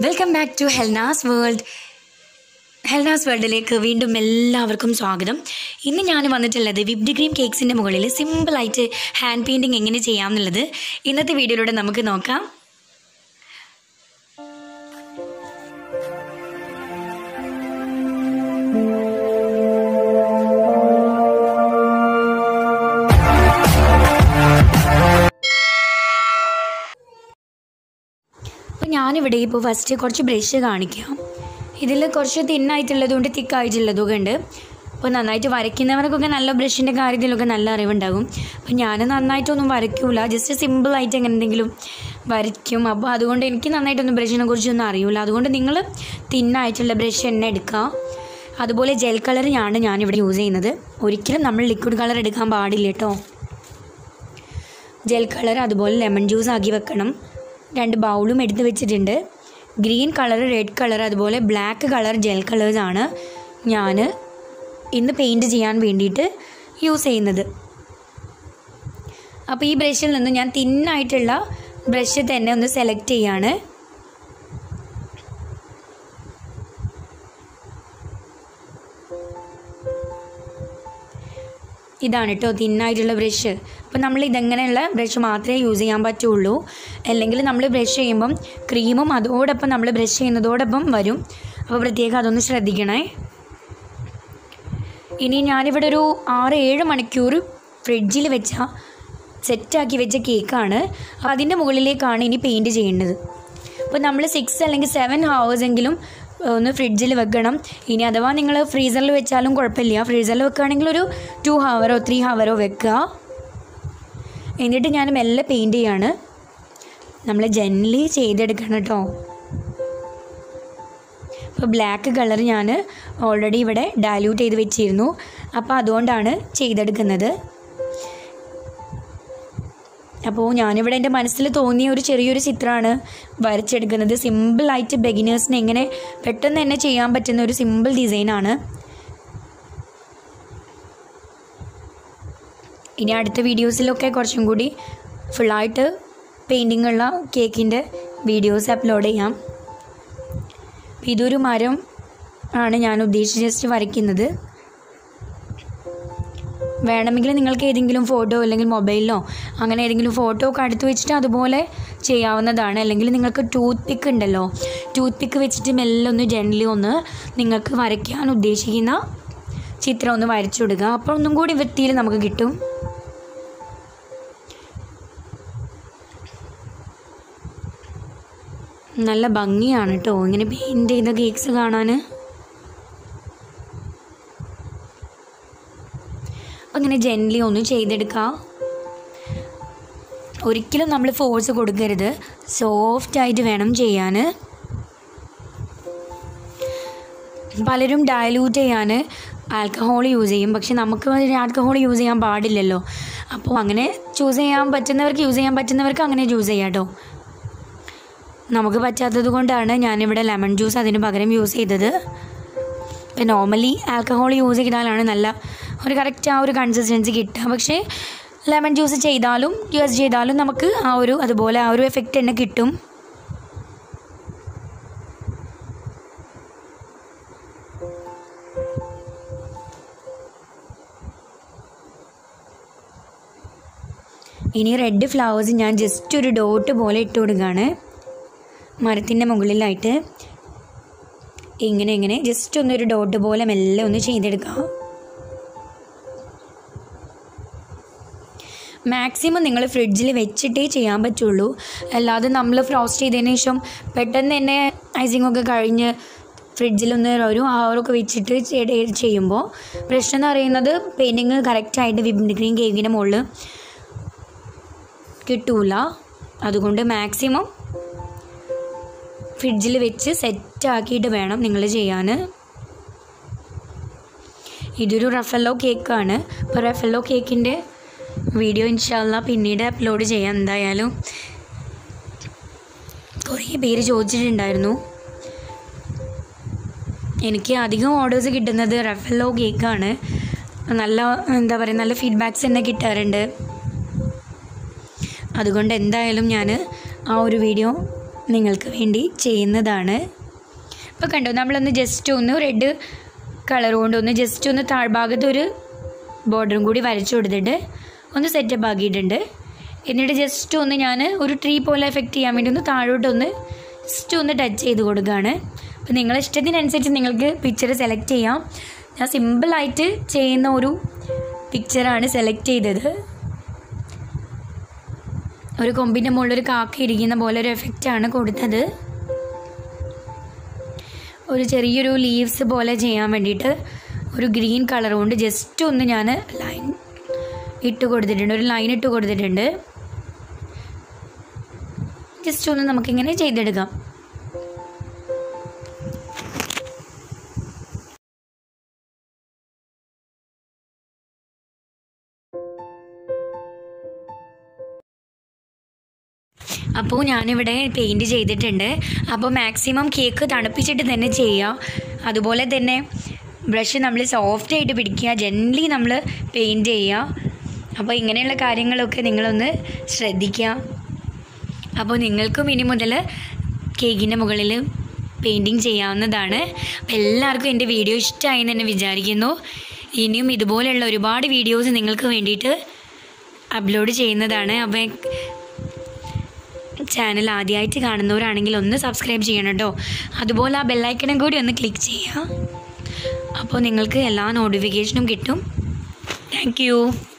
welcome back to Helna's world Helna's വേൾഡിലേക്ക് വീണ്ടും എല്ലാവർക്കും സ്വാഗതം ഇന്ന് ഞാൻ വന്നിട്ടുള്ളത് വിപ്ഡ് ക്രീം കേക്ക്സിൻ്റെ മുകളിൽ സിമ്പിളായിട്ട് ഹാൻഡ് പെയിൻറ്റിങ് എങ്ങനെ ചെയ്യാമെന്നുള്ളത് ഇന്നത്തെ വീഡിയോയിലൂടെ നമുക്ക് നോക്കാം അപ്പോൾ ഞാനിവിടെ ഇപ്പോൾ ഫസ്റ്റ് കുറച്ച് ബ്രഷ് കാണിക്കാം ഇതിൽ കുറച്ച് തിന്നായിട്ടുള്ളതുകൊണ്ട് തിക്കായിട്ടുള്ളതൊക്കെ ഉണ്ട് അപ്പോൾ നന്നായിട്ട് വരയ്ക്കുന്നവർക്കൊക്കെ നല്ല ബ്രഷിൻ്റെ കാര്യത്തിലൊക്കെ നല്ല അറിവുണ്ടാകും അപ്പോൾ ഞാൻ നന്നായിട്ടൊന്നും വരയ്ക്കൂല ജസ്റ്റ് സിമ്പിളായിട്ട് എങ്ങനെ എന്തെങ്കിലും വരയ്ക്കും അപ്പോൾ അതുകൊണ്ട് എനിക്ക് നന്നായിട്ടൊന്നും ബ്രഷിനെ കുറിച്ചൊന്നും അറിയില്ല അതുകൊണ്ട് നിങ്ങൾ തിന്നായിട്ടുള്ള ബ്രഷ് തന്നെ എടുക്കുക അതുപോലെ ജെൽ കളർ ആണ് ഞാനിവിടെ യൂസ് ചെയ്യുന്നത് ഒരിക്കലും നമ്മൾ ലിക്വിഡ് കളർ എടുക്കാൻ പാടില്ല കേട്ടോ ജെൽ കളർ അതുപോലെ ലെമൺ ജ്യൂസ് ആക്കി വെക്കണം രണ്ട് ബൗളും എടുത്ത് വെച്ചിട്ടുണ്ട് ഗ്രീൻ കളർ റെഡ് കളർ അതുപോലെ ബ്ലാക്ക് കളർ ജെൽ കളേഴ്സാണ് ഞാൻ ഇന്ന് പെയിൻറ്റ് ചെയ്യാൻ വേണ്ടിയിട്ട് യൂസ് ചെയ്യുന്നത് അപ്പോൾ ഈ ബ്രഷിൽ നിന്ന് ഞാൻ തിന്നായിട്ടുള്ള ബ്രഷ് തന്നെ ഒന്ന് സെലക്ട് ചെയ്യാണ് ഇതാണ് കേട്ടോ തിന്നായിട്ടുള്ള ബ്രഷ് അപ്പോൾ നമ്മൾ ഇതെങ്ങനെയുള്ള ബ്രഷ് മാത്രമേ യൂസ് ചെയ്യാൻ പറ്റുള്ളൂ അല്ലെങ്കിൽ നമ്മൾ ബ്രഷ് ചെയ്യുമ്പം ക്രീമും അതോടൊപ്പം നമ്മൾ ബ്രഷ് ചെയ്യുന്നതോടൊപ്പം വരും അപ്പോൾ പ്രത്യേകം അതൊന്ന് ശ്രദ്ധിക്കണേ ഇനി ഞാനിവിടെ ഒരു ആറ് ഏഴ് മണിക്കൂർ ഫ്രിഡ്ജിൽ വെച്ച സെറ്റാക്കി വെച്ച കേക്കാണ് അതിൻ്റെ മുകളിലേക്കാണ് ഇനി പെയിൻറ്റ് ചെയ്യേണ്ടത് അപ്പോൾ നമ്മൾ സിക്സ് അല്ലെങ്കിൽ സെവൻ ഹവേഴ്സ് എങ്കിലും ഒന്ന് ഫ്രിഡ്ജിൽ വെക്കണം ഇനി അഥവാ നിങ്ങൾ ഫ്രീസറിൽ വെച്ചാലും കുഴപ്പമില്ല ഫ്രീസറിൽ വെക്കുകയാണെങ്കിൽ ഒരു ടു ഹവറോ ത്രീ ഹവറോ വെക്കുക എന്നിട്ട് ഞാൻ മെല്ലെ പെയിൻറ്റ് ചെയ്യാണ് നമ്മൾ ജെൻലി ചെയ്തെടുക്കണം കേട്ടോ ഇപ്പോൾ ബ്ലാക്ക് കളർ ഞാൻ ഓൾറെഡി ഇവിടെ ഡയല്യൂട്ട് ചെയ്ത് വെച്ചിരുന്നു അപ്പോൾ അതുകൊണ്ടാണ് ചെയ്തെടുക്കുന്നത് അപ്പോൾ ഞാനിവിടെ എൻ്റെ മനസ്സിൽ തോന്നിയ ഒരു ചെറിയൊരു ചിത്രമാണ് വരച്ചെടുക്കുന്നത് സിമ്പിളായിട്ട് ബെഗിനേഴ്സിന് എങ്ങനെ പെട്ടെന്ന് തന്നെ ചെയ്യാൻ പറ്റുന്ന ഒരു സിമ്പിൾ ഡിസൈനാണ് ഇനി അടുത്ത വീഡിയോസിലൊക്കെ കുറച്ചും കൂടി ഫുള്ളായിട്ട് പെയിൻറ്റിംഗ് ഉള്ള കേക്കിൻ്റെ വീഡിയോസ് അപ്ലോഡ് ചെയ്യാം ഇതൊരു മരം ആണ് ഞാൻ ഉദ്ദേശിച്ച് ജസ്റ്റ് വരയ്ക്കുന്നത് വേണമെങ്കിൽ നിങ്ങൾക്ക് ഏതെങ്കിലും ഫോട്ടോ അല്ലെങ്കിൽ മൊബൈലിലോ അങ്ങനെ ഏതെങ്കിലും ഫോട്ടോ ഒക്കെ അടുത്ത് വെച്ചിട്ട് അതുപോലെ ചെയ്യാവുന്നതാണ് അല്ലെങ്കിൽ നിങ്ങൾക്ക് ടൂത്ത് പിക്ക് ഉണ്ടല്ലോ ടൂത്ത് പിക്ക് വെച്ചിട്ട് മെല്ലെ ഒന്ന് ജനറലി ഒന്ന് നിങ്ങൾക്ക് വരയ്ക്കാൻ ഉദ്ദേശിക്കുന്ന ചിത്രം ഒന്ന് വരച്ചു കൊടുക്കുക അപ്പോൾ ഒന്നും കൂടി വൃത്തിയിൽ നമുക്ക് കിട്ടും നല്ല ഭംഗിയാണ് കേട്ടോ ഇങ്ങനെ പെയിൻറ്റ് ചെയ്ത കേക്ക്സ് കാണാൻ അങ്ങനെ ജെൻലി ഒന്ന് ചെയ്തെടുക്കുക ഒരിക്കലും നമ്മൾ ഫോഴ്സ് കൊടുക്കരുത് സോഫ്റ്റ് ആയിട്ട് വേണം ചെയ്യാൻ പലരും ഡയലൂട്ട് ചെയ്യാൻ ആൽക്കഹോൾ യൂസ് ചെയ്യും പക്ഷെ നമുക്ക് ആൽക്കഹോൾ യൂസ് ചെയ്യാൻ പാടില്ലല്ലോ അപ്പോൾ അങ്ങനെ ചൂസ് ചെയ്യാൻ പറ്റുന്നവർക്ക് യൂസ് ചെയ്യാൻ പറ്റുന്നവർക്ക് അങ്ങനെ ചൂസ് ചെയ്യാം കേട്ടോ നമുക്ക് പറ്റാത്തത് കൊണ്ടാണ് ഞാനിവിടെ ലെമൺ ജ്യൂസ് അതിന് പകരം യൂസ് ചെയ്തത് ഇപ്പം നോർമലി ആൽക്കഹോൾ യൂസ് ചെയ്താലാണ് നല്ല ഒരു കറക്റ്റ് ആ ഒരു കൺസിസ്റ്റൻസി കിട്ടുക പക്ഷേ ലെമൺ ജ്യൂസ് ചെയ്താലും യൂസ് ചെയ്താലും നമുക്ക് ആ ഒരു അതുപോലെ ആ ഒരു എഫക്റ്റ് തന്നെ കിട്ടും ഇനി റെഡ് ഫ്ലവേഴ്സ് ഞാൻ ജസ്റ്റ് ഒരു ഡോട്ട് പോലെ ഇട്ട് കൊടുക്കുകയാണ് മരത്തിൻ്റെ മുകളിലായിട്ട് ഇങ്ങനെ ഇങ്ങനെ ജസ്റ്റ് ഒന്നൊരു ഡോട്ട് പോലെ മെല്ലെ ഒന്ന് ചെയ്തെടുക്കുക മാക്സിമം നിങ്ങൾ ഫ്രിഡ്ജിൽ വെച്ചിട്ടേ ചെയ്യാൻ പറ്റുള്ളൂ അല്ലാതെ നമ്മൾ ഫ്രോസ്റ്റ് ചെയ്തതിന് ശേഷം പെട്ടെന്ന് തന്നെ ഐസിങ് ഒക്കെ കഴിഞ്ഞ് ഫ്രിഡ്ജിലൊന്ന് ഒരു ഹവറൊക്കെ വെച്ചിട്ട് ചെയ്യുമ്പോൾ പ്രശ്നം എന്ന് പറയുന്നത് പെയിൻറ്റിങ് കറക്റ്റായിട്ട് വിപ്പിംഗ് ക്രീം കേക്കിൻ്റെ മുകളിൽ കിട്ടൂല അതുകൊണ്ട് മാക്സിമം ഫ്രിഡ്ജിൽ വെച്ച് സെറ്റാക്കിയിട്ട് വേണം നിങ്ങൾ ചെയ്യാൻ ഇതൊരു റഫല്ലോ കേക്കാണ് അപ്പോൾ റഫല്ലോ കേക്കിൻ്റെ വീഡിയോ ഇൻഷാല്ല പിന്നീട് അപ്ലോഡ് ചെയ്യാം എന്തായാലും കുറേ പേര് ചോദിച്ചിട്ടുണ്ടായിരുന്നു എനിക്ക് അധികം ഓർഡേഴ്സ് കിട്ടുന്നത് റഫല്ലോ കേക്കാണ് നല്ല എന്താ പറയുക നല്ല ഫീഡ്ബാക്ക്സ് തന്നെ കിട്ടാറുണ്ട് അതുകൊണ്ട് എന്തായാലും ഞാൻ ആ ഒരു വീഡിയോ നിങ്ങൾക്ക് വേണ്ടി ചെയ്യുന്നതാണ് ഇപ്പോൾ കണ്ടോ നമ്മളൊന്ന് ജസ്റ്റ് ഒന്ന് റെഡ് കളർ കൊണ്ട് ഒന്ന് ജസ്റ്റ് ഒന്ന് താഴ്ഭാഗത്ത് ഒരു ബോർഡറും കൂടി വരച്ചു കൊടുത്തിട്ട് ഒന്ന് സെറ്റപ്പ് ആക്കിയിട്ടുണ്ട് എന്നിട്ട് ജസ്റ്റ് ഒന്ന് ഞാൻ ഒരു ട്രീ പോലെ എഫക്റ്റ് ചെയ്യാൻ വേണ്ടി ഒന്ന് താഴോട്ടൊന്ന് ജസ്റ്റ് ഒന്ന് ടച്ച് ചെയ്ത് കൊടുക്കുകയാണ് അപ്പോൾ നിങ്ങളെ ഇഷ്ടത്തിനനുസരിച്ച് നിങ്ങൾക്ക് പിക്ചർ സെലക്ട് ചെയ്യാം ഞാൻ സിമ്പിളായിട്ട് ചെയ്യുന്ന ഒരു പിക്ചറാണ് സെലക്ട് ചെയ്തത് ഒരു കൊമ്പിൻ്റെ മുകളിൽ ഒരു കാക്ക ഇരിക്കുന്ന പോലെ ഒരു എഫക്റ്റാണ് കൊടുത്തത് ഒരു ചെറിയൊരു ലീവ്സ് പോലെ ചെയ്യാൻ വേണ്ടിയിട്ട് ഒരു ഗ്രീൻ കളർ കൊണ്ട് ജസ്റ്റ് ഒന്ന് ഞാൻ ലൈൻ ഇട്ട് കൊടുത്തിട്ടുണ്ട് ഒരു ലൈൻ ഇട്ട് കൊടുത്തിട്ടുണ്ട് ജസ്റ്റ് ഒന്ന് നമുക്കിങ്ങനെ ചെയ്തെടുക്കാം അപ്പോൾ ഞാനിവിടെ പെയിൻറ്റ് ചെയ്തിട്ടുണ്ട് അപ്പോൾ മാക്സിമം കേക്ക് തണുപ്പിച്ചിട്ട് തന്നെ ചെയ്യുക അതുപോലെ തന്നെ ബ്രഷ് നമ്മൾ സോഫ്റ്റ് ആയിട്ട് പിടിക്കുക ജെൻലി നമ്മൾ പെയിൻറ്റ് ചെയ്യുക അപ്പോൾ ഇങ്ങനെയുള്ള കാര്യങ്ങളൊക്കെ നിങ്ങളൊന്ന് ശ്രദ്ധിക്കുക അപ്പോൾ നിങ്ങൾക്കും ഇനി മുതൽ കേക്കിൻ്റെ മുകളിൽ പെയിൻറ്റിങ് ചെയ്യാവുന്നതാണ് അപ്പോൾ എല്ലാവർക്കും എൻ്റെ വീഡിയോ ഇഷ്ടമായി എന്ന് തന്നെ വിചാരിക്കുന്നു ഇനിയും ഇതുപോലെയുള്ള ഒരുപാട് വീഡിയോസ് നിങ്ങൾക്ക് വേണ്ടിയിട്ട് അപ്ലോഡ് ചെയ്യുന്നതാണ് അപ്പോൾ ചാനൽ ആദ്യമായിട്ട് കാണുന്നവരാണെങ്കിൽ ഒന്ന് സബ്സ്ക്രൈബ് ചെയ്യണം കേട്ടോ അതുപോലെ ആ ബെല്ലൈക്കണും കൂടി ഒന്ന് ക്ലിക്ക് ചെയ്യുക അപ്പോൾ നിങ്ങൾക്ക് എല്ലാ നോട്ടിഫിക്കേഷനും കിട്ടും താങ്ക്